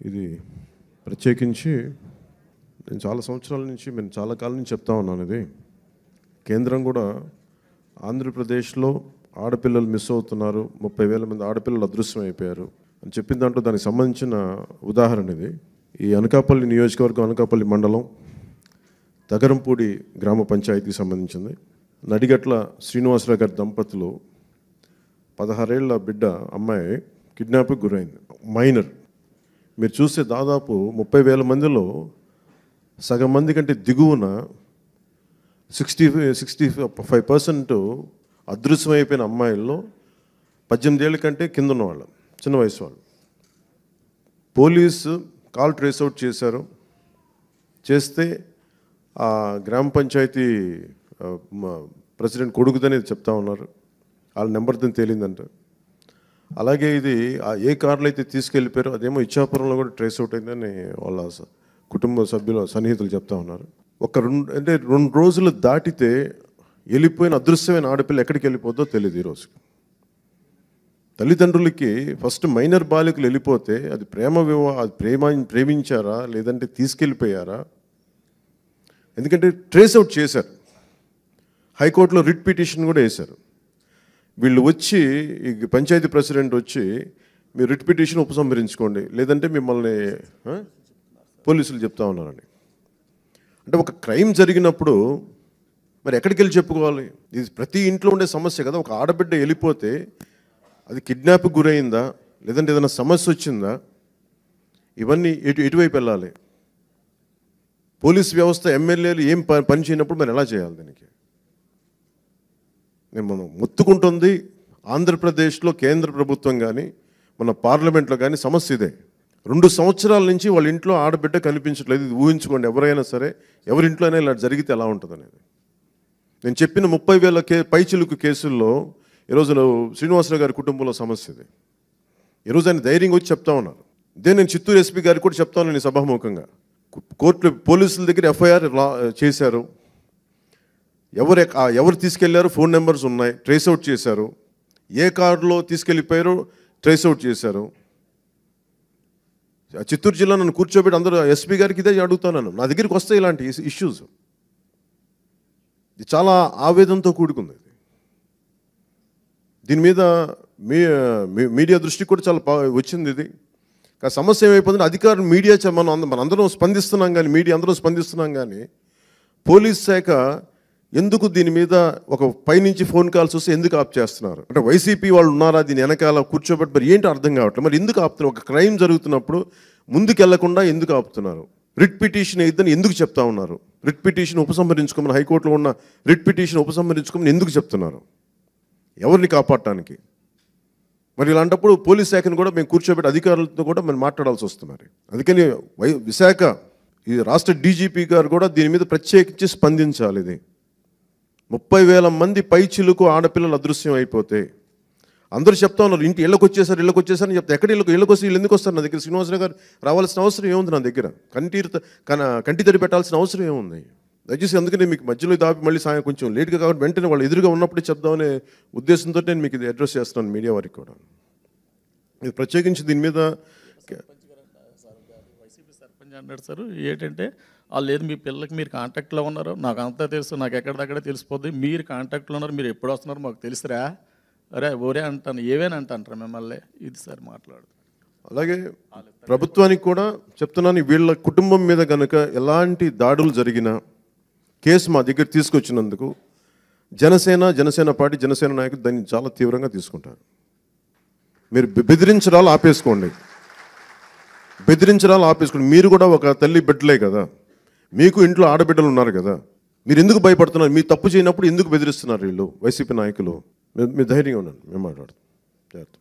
ఇది ప్రత్యేకించి నేను చాలా సంవత్సరాల నుంచి నేను చాలా కాలం నుంచి చెప్తా ఉన్నాను ఇది కేంద్రం కూడా ఆంధ్రప్రదేశ్లో ఆడపిల్లలు మిస్ అవుతున్నారు ముప్పై వేల మంది ఆడపిల్లలు అదృశ్యం అయిపోయారు అని చెప్పిన దాంట్లో దానికి సంబంధించిన ఉదాహరణ ఇది ఈ అనకాపల్లి నియోజకవర్గం అనకాపల్లి మండలం తగరంపూడి గ్రామ పంచాయతీకి సంబంధించింది నడిగట్ల శ్రీనివాసరావు గారి దంపతులు పదహారేళ్ల బిడ్డ అమ్మాయి కిడ్నాప్కి గురైంది మైనర్ మీరు చూస్తే దాదాపు ముప్పై వేల మందిలో సగం మంది కంటే దిగువన సిక్స్టీ సిక్స్టీ ఫైవ్ పర్సెంట్ అదృశ్యమైపోయిన అమ్మాయిల్లో పద్దెనిమిది ఏళ్ళ కంటే కింద ఉన్న వాళ్ళు చిన్న వయసు వాళ్ళు పోలీసు కాల్ ట్రేస్ అవుట్ చేశారు చేస్తే ఆ గ్రామ పంచాయతీ ఆ, మ- ప్రెసిడెంట్ కొడుకుదని చెప్తా ఉన్నారు వాళ్ళ నెంబర్తో తేలిందంట అలాగే ఇది ఆ ఏ కార్లో అయితే తీసుకెళ్ళిపోయారో అదేమో ఇచ్చాపురంలో కూడా ట్రేస్ అవుట్ అయిందని వాళ్ళ స- కుటుంబ సభ్యులు సన్నిహితులు చెప్తా ఉన్నారు ఒక రెండు అంటే రెండు రోజులు దాటితే వెళ్ళిపోయిన అదృశ్యమైన ఆడపిల్ల ఎక్కడికి వెళ్ళిపోద్దో తెలియదు ఈరోజు తల్లిదండ్రులకి ఫస్ట్ మైనర్ బాలికలు వెళ్ళిపోతే అది ప్రేమ వివాహ అది ప్రేమ ప్రేమించారా లేదంటే తీసుకెళ్ళిపోయారా ఎందుకంటే ట్రేస్ అవుట్ చేశారు హైకోర్టులో రిట్ పిటిషన్ కూడా వేశారు వీళ్ళు వచ్చి ఈ పంచాయతీ ప్రెసిడెంట్ వచ్చి మీరు రిట్ పిటిషన్ ఉపసంహరించుకోండి లేదంటే మిమ్మల్ని ఆ, పోలీసులు చెప్తా ఉన్నారని అంటే ఒక క్రైమ్ జరిగినప్పుడు మరి ఎక్కడికి వెళ్ళి చెప్పుకోవాలి ఇది ప్రతి ఇంట్లో ఉండే సమస్య కదా ఒక ఆడబిడ్డ వెళ్ళిపోతే అది కిడ్నాప్ గురైందా లేదంటే ఏదైనా సమస్య వచ్చిందా ఇవన్నీ ఎటు ఎటువైపు వెళ్ళాలి పోలీస్ వ్యవస్థ ఎమ్మెల్యేలు ఏం ప- పని చేయనప్పుడు మరి ఎలా చేయాలి దీనికి నేను మనం మొత్తుకుంటుంది ఆంధ్రప్రదేశ్లో కేంద్ర ప్రభుత్వం కానీ మన పార్లమెంట్లో కానీ సమస్య ఇదే రెండు సంవత్సరాల నుంచి వాళ్ళ ఇంట్లో ఆడబిడ్డ కనిపించట్లేదు ఇది ఊహించుకోండి ఎవరైనా సరే ఎవరింట్లోనే ఇలా జరిగితే ఎలా ఉంటుంది అనేది నేను చెప్పిన ముప్పై వేల కే పైచిలుకు కేసుల్లో ఈరోజు శ్రీనివాసరావు గారి కుటుంబంలో సమస్య ఇది ఈరోజు ఆయన ధైర్యంగా వచ్చి చెప్తా ఉన్నారు ఇదే నేను చిత్తూరు ఎస్పీ గారికి కూడా చెప్తాను నేను సభాముఖంగా కోర్టులో పోలీసుల దగ్గర ఎఫ్ఐఆర్ చేశారు ఎవరు ఎక్- ఆ ఎవరు తీసుకెళ్లారో ఫోన్ నెంబర్స్ ఉన్నాయి ట్రేస్ అవుట్ చేశారు ఏ కారులో తీసుకెళ్ళిపోయారో ట్రేస్ అవుట్ చేశారు ఆ చిత్తూరు జిల్లా నన్ను కూర్చోబెట్టి అందరూ ఎస్పీ గారికి ఇదే అడుగుతాను నా దగ్గరికి వస్తాయి ఇలాంటి ఇష్యూస్ ఇది చాలా ఆవేదనతో కూడుకుంది ఇది దీని మీద మీ మీ- మీడియా దృష్టికి కూడా చాలా పా- వచ్చింది ఇది కానీ సమస్య ఏమైపోతుంది అధికారులు మీడియా చ- మనం అంద- మనం అందరం స్పందిస్తున్నాం కానీ మీడియా అందరం స్పందిస్తున్నాం కానీ పోలీస్ శాఖ ఎందుకు దీని మీద ఒక పైనుంచి ఫోన్ కాల్స్ వస్తే ఎందుకు ఆప్ చేస్తున్నారు అంటే వైసీపీ వాళ్ళు ఉన్నారా దీని వెనకాల కూర్చోబెట్టి మరి ఏంటి అర్థం కావట్లేదు మరి ఎందుకు ఆపుతున్నారు ఒక క్రైమ్ జరుగుతున్నప్పుడు ముందుకు వెళ్లకుండా ఎందుకు ఆపుతున్నారు రిట్ పిటిషన్ ఇద్దని ఎందుకు చెప్తా ఉన్నారు రిట్ పిటిషన్ ఉపసంహరించుకోమని హైకోర్టులో ఉన్న రిట్ పిటిషన్ ఉపసంహరించుకోమని ఎందుకు చెప్తున్నారు ఎవరిని కాపాడటానికి మరి ఇలాంటప్పుడు పోలీస్ శాఖను కూడా మేము కూర్చోబెట్టి అధికారులతో కూడా మేము మాట్లాడాల్సి వస్తుంది మరి అందుకని వై విశాఖ ఈ రాష్ట్ర డీజీపీ గారు కూడా దీని మీద ప్రత్యేకించి స్పందించాలి ఇది ముప్పై వేల మంది పైచిలుకు ఆడపిల్లలు అదృశ్యం అయిపోతే అందరూ చెప్తా ఉన్నారు ఇంటి ఇళ్ళకి వచ్చేసారు ఇళ్ళకి వచ్చేసారని చెప్తే ఎక్కడ ఇళ్ళకి ఇళ్ళకి వస్తే వీళ్ళు ఎందుకు వస్తారు నా దగ్గర శ్రీనివాసరావు గారు రావాల్సిన అవసరం ఏముంది నా దగ్గర కంటి కన కంటి తడి పెట్టాల్సిన అవసరం ఏముంది దయచేసి అందుకని మీకు మధ్యలో దాపి మళ్ళీ సాయం కొంచెం లేట్గా కాబట్టి వెంటనే వాళ్ళు ఎదురుగా ఉన్నప్పుడే చెప్దామనే ఉద్దేశంతో నేను మీకు ఇది అడ్రస్ చేస్తున్నాను మీడియా వారికి కూడా ఇది ప్రత్యేకించి దీని మీద వైసీపీ సర్పంచ్ అన్నాడు సార్ ఏంటంటే వాళ్ళు లేదు మీ పిల్లలకి మీరు కాంటాక్ట్లో ఉన్నారు నాకు అంతా తెలుసు నాకు ఎక్కడిదక్కడే తెలిసిపోద్ది మీరు కాంటాక్ట్లో ఉన్నారు మీరు ఎప్పుడు వస్తున్నారు మాకు తెలుసురా అరే ఓరే అంటాను ఏవేని అంటాను మిమ్మల్ని ఇది సార్ మాట్లాడు అలాగే ప్రభుత్వానికి కూడా చెప్తున్నాను వీళ్ళ కుటుంబం మీద కనుక ఎలాంటి దాడులు జరిగినా కేసు మా దగ్గర తీసుకొచ్చినందుకు జనసేన జనసేన పార్టీ జనసేన నాయకులు దాన్ని చాలా తీవ్రంగా తీసుకుంటారు మీరు బె- బెదిరించడాలు ఆపేసుకోండి బెదిరించడాలు ఆపేసుకోండి మీరు కూడా ఒక తల్లి బిడ్డలే కదా మీకు ఇంట్లో ఆడబిడ్డలు ఉన్నారు కదా మీరు ఎందుకు భయపడుతున్నారు మీరు తప్పు చేయనప్పుడు ఎందుకు బెదిరిస్తున్నారు వీళ్ళు వైసీపీ నాయకులు మీరు- మీరు ధైర్యంగా ఉండండి మేము మాట్లాడుతాం జాగ్రత్త